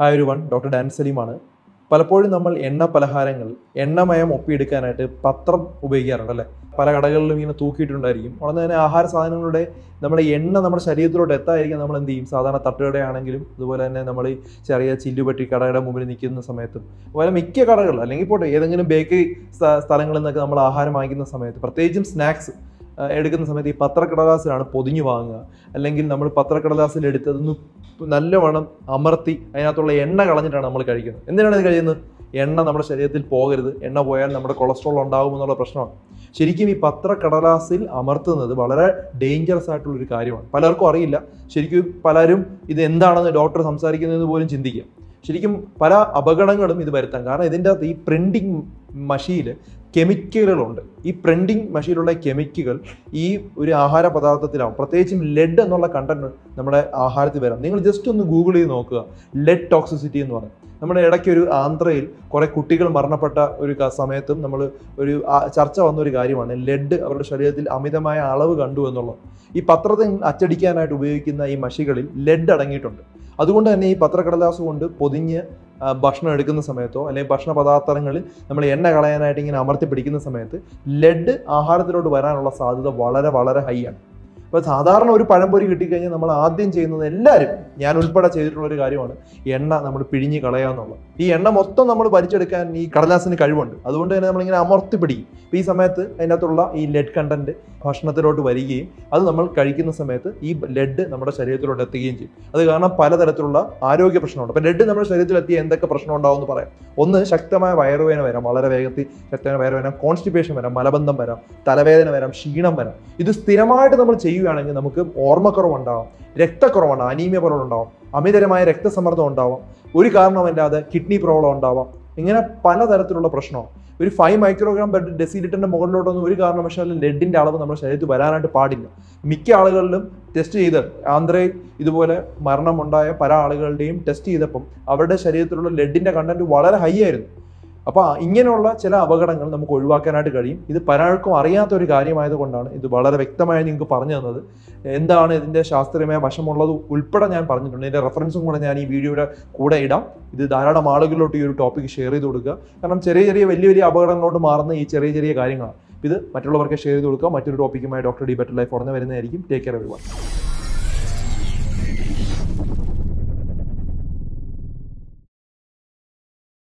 hi ഒരു one doctor Dan സലീമാണ് പലപ്പോഴും നമ്മൾ എണ്ണ പലഹാരങ്ങൾ എണ്ണമയം ഒപ്പിയെടുക്കാനായിട്ട് പത്രം ഉപയോഗിക്കാറുണ്ട് അല്ലേ പല കടകളിലും ഇങ്ങനെ തൂക്കിയിട്ടുണ്ടായിരിക്കും ഉടനെ തന്നെ ആഹാര സാധനങ്ങളുടെ നമ്മുടെ എണ്ണ നമ്മുടെ ശരീരത്തിലോട്ട് എത്താതിരിക്കാൻ നമ്മൾ എന്ത് ചെയ്യും സാധാരണ തട്ടുകടയാണെങ്കിലും അതുപോലെ തന്നെ നമ്മൾ ഈ ചെറിയ ചില്ലുപെട്ടി കടയുടെ മുമ്പിൽ നിൽക്കുന്ന സമയത്തും അതുപോലെ മിക്ക കടകൾ അല്ലെങ്കിൽ പോട്ടെ ഏതെങ്കിലും ബേക്കറി സ്ഥലങ്ങളിൽ നിന്നൊക്കെ നമ്മൾ ആഹാരം വാങ്ങിക്കുന്ന സമയത്ത് പ്രത്യേകിച്ചും സ്നാക്സ് എടുക്കുന്ന സമയത്ത് ഈ പത്രക്കടലാസിലാണ് പൊതിഞ്ഞു വാങ്ങുക അല്ലെങ്കിൽ നമ്മൾ പത്രക്കടലാസിൽ എടുത്തതൊന്ന് നല്ലവണ്ണം അമർത്തി അതിനകത്തുള്ള എണ്ണ കളഞ്ഞിട്ടാണ് നമ്മൾ കഴിക്കുന്നത് എന്തിനാണ് ഇത് കഴിയുന്നത് എണ്ണ നമ്മുടെ ശരീരത്തിൽ പോകരുത് എണ്ണ പോയാൽ നമ്മുടെ കൊളസ്ട്രോൾ ഉണ്ടാകും എന്നുള്ള പ്രശ്നമാണ് ശരിക്കും ഈ പത്രക്കടലാസിൽ അമർത്തുന്നത് വളരെ ഡേഞ്ചറസ് ആയിട്ടുള്ള ഒരു കാര്യമാണ് പലർക്കും അറിയില്ല ശരിക്കും പലരും ഇത് എന്താണെന്ന് ഡോക്ടർ സംസാരിക്കുന്നത് പോലും ചിന്തിക്കുക ശരിക്കും പല അപകടങ്ങളും ഇത് വരുത്താം കാരണം ഇതിൻ്റെ അകത്ത് ഈ പ്രിന്റിംഗ് മഷിയിൽ കെമിക്കലുകളുണ്ട് ഈ പ്രിന്റിംഗ് മഷിയിലുള്ള കെമിക്കലുകൾ ഈ ഒരു ആഹാര പദാർത്ഥത്തിലാവും പ്രത്യേകിച്ചും ലെഡ് എന്നുള്ള കണ്ടന്റ് നമ്മുടെ ആഹാരത്തിൽ വരാം നിങ്ങൾ ജസ്റ്റ് ഒന്ന് ഗൂഗിൾ ചെയ്ത് നോക്കുക ലെഡ് ടോക്സിസിറ്റി എന്ന് പറയും നമ്മുടെ ഇടയ്ക്ക് ഒരു ആന്ധ്രയിൽ കുറെ കുട്ടികൾ മരണപ്പെട്ട ഒരു ക- സമയത്തും നമ്മൾ ഒരു ആ- ചർച്ച വന്ന ഒരു കാര്യമാണ് ലെഡ് അവരുടെ ശരീരത്തിൽ അമിതമായ അളവ് കണ്ടു എന്നുള്ളത് ഈ പത്രത്തിൽ അച്ചടിക്കാനായിട്ട് ഉപയോഗിക്കുന്ന ഈ മഷികളിൽ ലെഡ് അടങ്ങിയിട്ടുണ്ട് അതുകൊണ്ട് തന്നെ ഈ പത്രക്കടലാസ് കൊണ്ട് പൊതിഞ്ഞ് ആ, ഭക്ഷണം എടുക്കുന്ന സമയത്തോ അല്ലെങ്കിൽ ഭക്ഷണ പദാർത്ഥങ്ങളിൽ നമ്മൾ എണ്ണ കളയാനായിട്ട് ഇങ്ങനെ അമർത്തി പിടിക്കുന്ന സമയത്ത് ലെഡ് ആഹാരത്തിലോട്ട് വരാനുള്ള സാധ്യത വളരെ വളരെ ഹൈ ആണ് അപ്പോൾ സാധാരണ ഒരു പഴംപൊരി കിട്ടിക്കഴിഞ്ഞാൽ നമ്മൾ ആദ്യം ചെയ്യുന്നത് എല്ലാവരും ഞാൻ ഉൾപ്പെടെ ചെയ്തിട്ടുള്ള ഒരു കാര്യമാണ് എണ്ണ നമ്മൾ പിഴിഞ്ഞ് കളയുക എന്നുള്ളത് ഈ എണ്ണ മൊത്തം നമ്മൾ വലിച്ചെടുക്കാൻ ഈ കടലാസിന് കഴിവുണ്ട് അതുകൊണ്ട് തന്നെ നമ്മളിങ്ങനെ അമർത്തി പിടിക്കും അപ്പോൾ ഈ സമയത്ത് അതിനകത്തുള്ള ഈ ലെഡ് കണ്ടന്റ് ഭക്ഷണത്തിലോട്ട് വരികയും അത് നമ്മൾ കഴിക്കുന്ന സമയത്ത് ഈ ലെഡ് നമ്മുടെ ശരീരത്തിലോട്ട് എത്തുകയും ചെയ്യും അത് കാരണം പലതരത്തിലുള്ള ആരോഗ്യ പ്രശ്നമുണ്ട് അപ്പോൾ ലെഡ് നമ്മുടെ ശരീരത്തിൽ എത്തിയ എന്തൊക്കെ പ്രശ്നം ഉണ്ടാവും എന്ന് പറയാം ഒന്ന് ശക്തമായ വയറുവേദന വരാം വളരെ വേഗത്തിൽ ശക്തമായ വയറുവേദന കോൺസ്റ്റിപ്പേഷൻ വരാം മലബന്ധം വരാം തലവേദന വരാം ക്ഷീണം വരാം ഇത് സ്ഥിരമായിട്ട് നമ്മൾ ചെയ്യുകയാണെങ്കിൽ നമുക്ക് ഓർമ്മക്കുറവുണ്ടാവാം രക്തക്കുറവുണ്ടാവും അനീമിയ പോലുള്ള ഉണ്ടാവാം അമിതരമായ രക്തസമ്മർദ്ദം ഉണ്ടാവാം ഒരു കാരണമല്ലാതെ കിഡ്നി പ്രോബ്ലം ഉണ്ടാവാം ഇങ്ങനെ പലതരത്തിലുള്ള പ്രശ്നമാണ് ഒരു ഫൈവ് മൈക്രോഗ്രാം പെർ ഡെസിലിറ്ററിന്റെ മുകളിലോട്ടൊന്നും ഒരു കാരണവശാലും ലെഡിന്റെ അളവ് നമ്മുടെ ശരീരത്തിൽ വരാനായിട്ട് പാടില്ല മിക്ക ആളുകളിലും ടെസ്റ്റ് ചെയ്ത് ആന്ധ്രയിൽ ഇതുപോലെ മരണമുണ്ടായ പല ആളുകളുടെയും ടെസ്റ്റ് ചെയ്തപ്പം അവരുടെ ശരീരത്തിലുള്ള ലെഡിന്റെ കണ്ടന്റ് വളരെ ഹൈ ആയിരുന്നു അപ്പോൾ ഇങ്ങനെയുള്ള ചില അപകടങ്ങൾ നമുക്ക് ഒഴിവാക്കാനായിട്ട് കഴിയും ഇത് പലർക്കും അറിയാത്ത ഒരു കാര്യമായതുകൊണ്ടാണ് ഇത് വളരെ വ്യക്തമായി നിങ്ങൾക്ക് പറഞ്ഞു തന്നത് എന്താണ് ഇതിൻ്റെ ശാസ്ത്രീയമായ വശമുള്ളത് ഉൾപ്പെടെ ഞാൻ പറഞ്ഞിട്ടുണ്ട് ഇതിൻ്റെ റെഫറൻസും കൂടെ ഞാൻ ഈ വീഡിയോയുടെ കൂടെ ഇടാം ഇത് ധാരാളം ആളുകളിലോട്ട് ഈ ഒരു ടോപ്പിക് ഷെയർ ചെയ്ത് കൊടുക്കുക കാരണം ചെറിയ ചെറിയ വലിയ വലിയ അപകടങ്ങളിലോട്ട് മാറുന്ന ഈ ചെറിയ ചെറിയ കാര്യങ്ങളാണ് ഇത് മറ്റുള്ളവർക്ക് ഷെയർ ചെയ്ത് കൊടുക്കുക മറ്റൊരു ടോപ്പിക്കുമായി ഡോക്ടർ ഡി ബെറ്റർ ലൈഫ് ഉടനെ വരുന്നതായിരിക്കും ടേക്ക് കെയർ എവരി